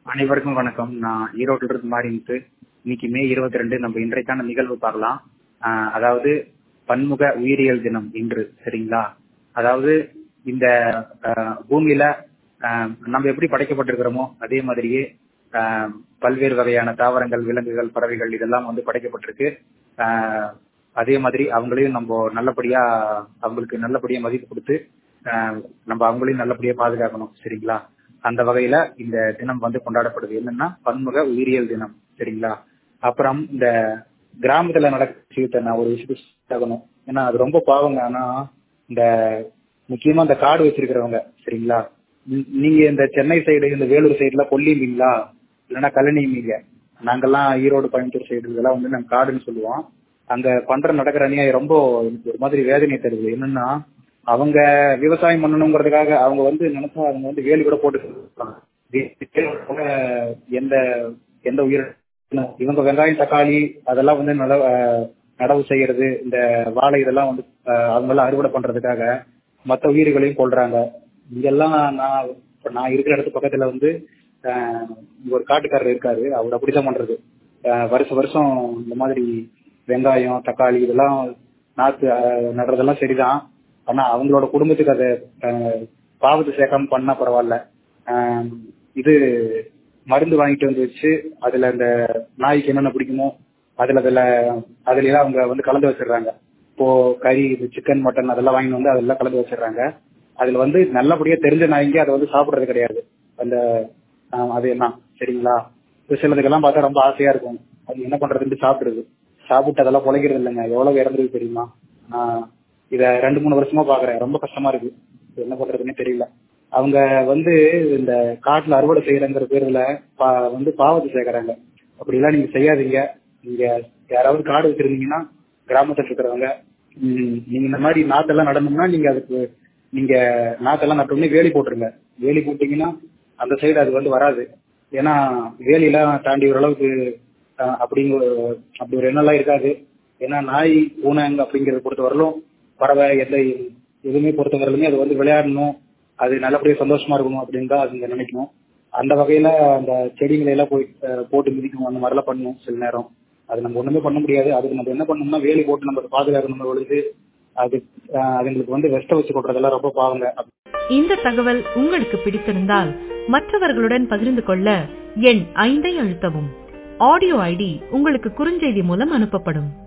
அனைவருக்கும் வணக்கம் நான் ஈரோட்டில் இருந்து மாறிட்டு இன்னைக்கு மே இருபத்தி ரெண்டு நம்ம இன்றைக்கான நிகழ்வு பார்க்கலாம் ஆஹ் அதாவது பன்முக உயிரியல் தினம் இன்று சரிங்களா அதாவது இந்த ஆஹ் பூமியில ஆஹ் நம்ம எப்படி படைக்கப்பட்டிருக்கிறோமோ அதே மாதிரியே ஆஹ் பல்வேறு வகையான தாவரங்கள் விலங்குகள் பறவைகள் இதெல்லாம் வந்து படைக்கப்பட்டிருக்கு ஆஹ் அதே மாதிரி அவங்களையும் நம்ம நல்லபடியா அவங்களுக்கு நல்லபடியா மதிப்பு கொடுத்து ஆஹ் நம்ம அவங்களையும் நல்லபடியா பாதுகாக்கணும் சரிங்களா அந்த வகையில இந்த தினம் வந்து கொண்டாடப்படுது என்னன்னா பன்முக உயிரியல் தினம் சரிங்களா அப்புறம் இந்த கிராமத்துல நடக்கிற விஷயத்த நான் ஒரு விஷயத்த சொல்லணும் ஏன்னா அது ரொம்ப பாவங்க ஆனா இந்த முக்கியமா இந்த காடு வச்சிருக்கிறவங்க சரிங்களா நீ- நீங்க இந்த சென்னை சைடு இந்த வேலூர் சைடுல கொல்லி மீன்களா இல்லைன்னா கழனி மீங்க நாங்கெல்லாம் ஈரோடு கோயம்புத்தூர் சைடு இதெல்லாம் வந்து நாங்க காடுன்னு சொல்லுவோம் அங்க பண்ற நடக்கிற அநியாயம் ரொம்ப எனக்கு ஒரு மாதிரி வேதனை தருது என்னன்னா அவங்க விவசாயம் பண்ணணுங்கிறதுக்காக அவங்க வந்து நினைச்சா அவங்க வந்து வேலி கூட போட்டு இருப்பாங்க. வேலியோட எந்த எந்த உயிர் இவங்க வெங்காயம் தக்காளி அதெல்லாம் வந்து நட அஹ் நடவு செய்யறது இந்த வாழை இதெல்லாம் வந்து அஹ் அவங்க எல்லாம் அறுவடை பண்றதுக்காக மற்ற உயிர்களையும் கொள்றாங்க இங்கெல்லாம் நான் இப்ப நான் இருக்கிற இடத்து பக்கத்துல வந்து அஹ் இங்க ஒரு காட்டுக்காரர் இருக்காரு அவர் அப்படித்தான் பண்றது அஹ் வருஷம் வருஷம் இந்த மாதிரி வெங்காயம் தக்காளி இதெல்லாம் நாத்து அஹ் நடுறதெல்லாம் சரிதான் ஆனா அவங்களோட குடும்பத்துக்கு அதை அஹ், பாவத்தை சேர்க்காம பண்ணா பரவாயில்ல அஹ், இது மருந்து வாங்கிட்டு வந்து வச்சு அதுல இந்த நாய்க்கு என்னென்ன பிடிக்குமோ அதுல அதுல அதுல எல்லாம் அவங்க வந்து கலந்து வச்சிடுறாங்க இப்போ கறி சிக்கன் மட்டன் அதெல்லாம் வாங்கி வந்து அதெல்லாம் கலந்து வச்சிடுறாங்க அதுல வந்து நல்லபடியா தெரிஞ்ச நாய்ங்க அதை வந்து சாப்பிடுறது கிடையாது அந்த ஆஹ், அது என்ன சரிங்களா ஒரு சிலதுக்கெல்லாம் பார்த்தா ரொம்ப ஆசையா இருக்கும் அது என்ன பண்றதுன்னு சாப்பிடுறது சாப்பிட்டு அதெல்லாம் பொழைக்கிறது இல்லைங்க எவ்வளவு இறந்துருக்கு தெரியுமா ஆஹ், இத ரெண்டு மூணு வருஷமா பாக்குறேன் ரொம்ப கஷ்டமா இருக்கு என்ன பண்றதுன்னே தெரியல அவங்க வந்து இந்த காட்டுல அறுவடை செய்யறங்கிற பேர்ல பா- வந்து பாவத்தை சேர்க்கறாங்க அப்படிலாம் நீங்க செய்யாதீங்க நீங்க யாராவது காடு வச்சிருந்தீங்கன்னா கிராமத்துல இருக்கிறவங்க ம், நீங்க இந்த மாதிரி நாத்தெல்லாம் நடணும்னா நீங்க அதுக்கு நீங்க நாத்தெல்லாம் நட்டோடனே வேலி போட்டுருங்க வேலி போட்டீங்கன்னா அந்த சைடு அது வந்து வராது ஏன்னா வேலியெல்லாம் தாண்டி ஓரளவுக்கு அஹ், அப்படிங்க அப்படி ஒரு எண்ணம்லாம் இருக்காது ஏன்னா நாய் பூனைங்க அப்படிங்கறத பொறுத்த வரலும் பறவை எந்த எதுவுமே பொறுத்த வரலுமே அது வந்து விளையாடணும் அது நல்லபடியா சந்தோஷமா இருக்கணும் அப்படின்னு தான் அதுங்க நினைக்கணும் அந்த வகையில அந்த செடிகளை எல்லாம் போய் அஹ், போட்டு மிதிக்கும் அந்த மாதிரிலாம் பண்ணணும் சில நேரம் அது நம்ம ஒண்ணுமே பண்ண முடியாது அதுக்கு நம்ம என்ன பண்ணணும்னா வேலி போட்டு நம்ம அதை பாதுகாக்கணும் பொழுது அது அஹ், அதுங்களுக்கு வந்து வெஸ்ட வச்சு கொட்டுறதெல்லாம் ரொம்ப பாவங்க இந்த தகவல் உங்களுக்கு பிடித்திருந்தால் மற்றவர்களுடன் பகிர்ந்து கொள்ள எண் ஐந்தை அழுத்தவும் ஆடியோ ஐடி உங்களுக்கு குறுஞ்செய்தி மூலம் அனுப்பப்படும்